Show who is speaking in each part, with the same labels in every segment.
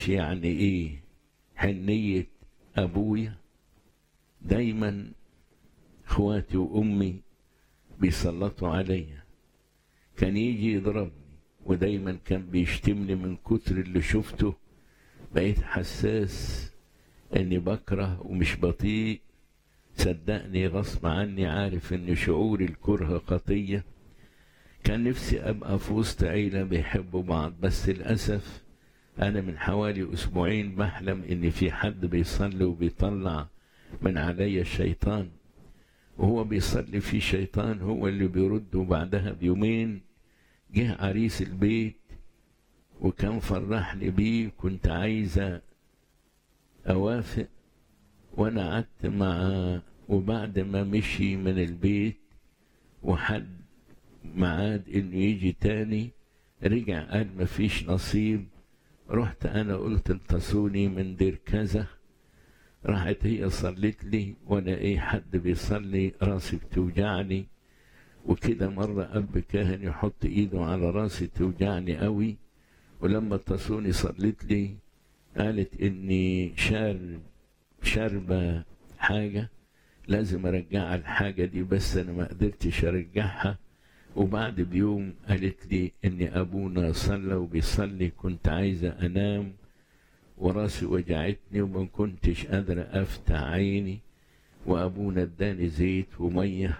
Speaker 1: يعني ايه حنية ابويا دايما اخواتي وامي بيسلطوا عليا كان يجي يضربني ودايما كان بيشتمني من كتر اللي شفته بقيت حساس اني بكره ومش بطيء صدقني غصب عني عارف ان شعور الكره خطيه كان نفسي ابقى في وسط عيله بيحبوا بعض بس للاسف انا من حوالي اسبوعين بحلم ان في حد بيصلي وبيطلع من عليا الشيطان وهو بيصلي في شيطان هو اللي بيرد وبعدها بيومين جه عريس البيت وكان فرحني بيه كنت عايزة أوافق وأنا قعدت معاه وبعد ما مشي من البيت وحد معاد إنه يجي تاني رجع قال مفيش نصيب رحت أنا قلت انتصوني من دير كذا راحت هي صلت لي وانا ايه حد بيصلي راسي بتوجعني وكده مرة أب كاهن يحط إيده على راسي توجعني قوي ولما اتصوني صلت لي قالت إني شارب شاربة حاجة لازم أرجعها الحاجة دي بس أنا ما قدرتش أرجعها وبعد بيوم قالت لي إن أبونا صلى وبيصلي كنت عايزة أنام وراسي وجعتني وما كنتش قادرة أفتح عيني وأبونا اداني زيت ومية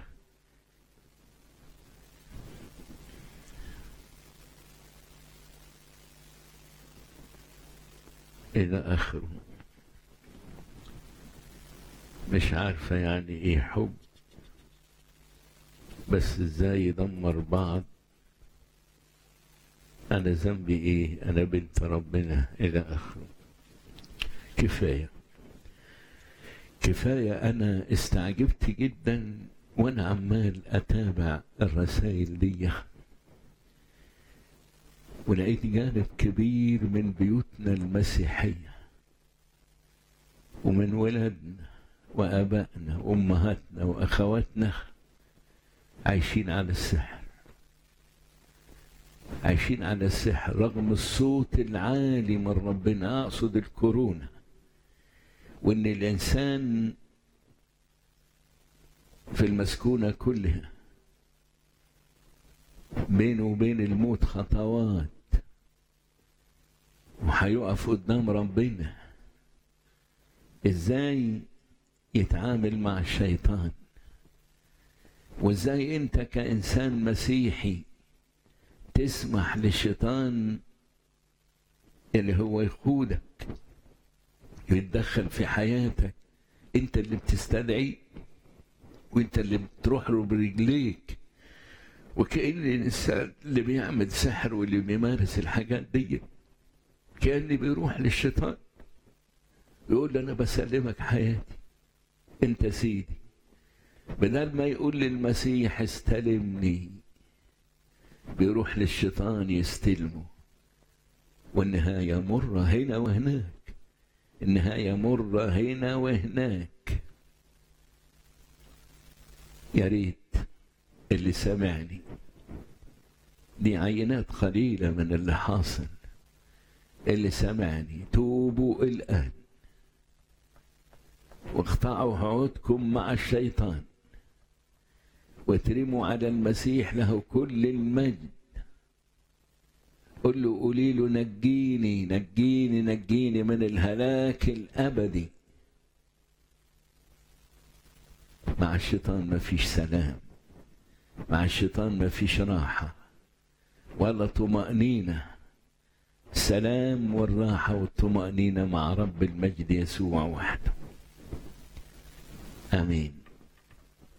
Speaker 1: إلى آخره مش عارفة يعني إيه حب بس إزاي يدمر بعض أنا ذنبي إيه أنا بنت ربنا إلى آخره كفاية كفاية أنا استعجبت جدا وأنا عمال أتابع الرسائل دي ولقيت جانب كبير من بيوتنا المسيحية ومن ولادنا وآبائنا وأمهاتنا وأخواتنا عايشين على السحر عايشين على السحر رغم الصوت العالي من ربنا أقصد الكورونا وإن الإنسان في المسكونة كلها بينه وبين الموت خطوات وهيقف قدام ربنا ازاي يتعامل مع الشيطان وازاي انت كانسان مسيحي تسمح للشيطان اللي هو يقودك يتدخل في حياتك انت اللي بتستدعي وانت اللي بتروح له برجليك وكأن الإنسان اللي بيعمل سحر واللي بيمارس الحاجات دي كأني بيروح للشيطان يقول له أنا بسلمك حياتي أنت سيدي بدل ما يقول للمسيح استلمني بيروح للشيطان يستلمه والنهاية مرة هنا وهناك النهاية مرة هنا وهناك يا ريت اللي سمعني دي عينات قليلة من اللي حاصل اللي سمعني توبوا الآن واقطعوا عهودكم مع الشيطان واترموا على المسيح له كل المجد قل له قولي له نجيني نجيني نجيني من الهلاك الأبدي مع الشيطان ما فيش سلام مع الشيطان ما فيش راحة ولا طمأنينة السلام والراحة والطمأنينة مع رب المجد يسوع وحده آمين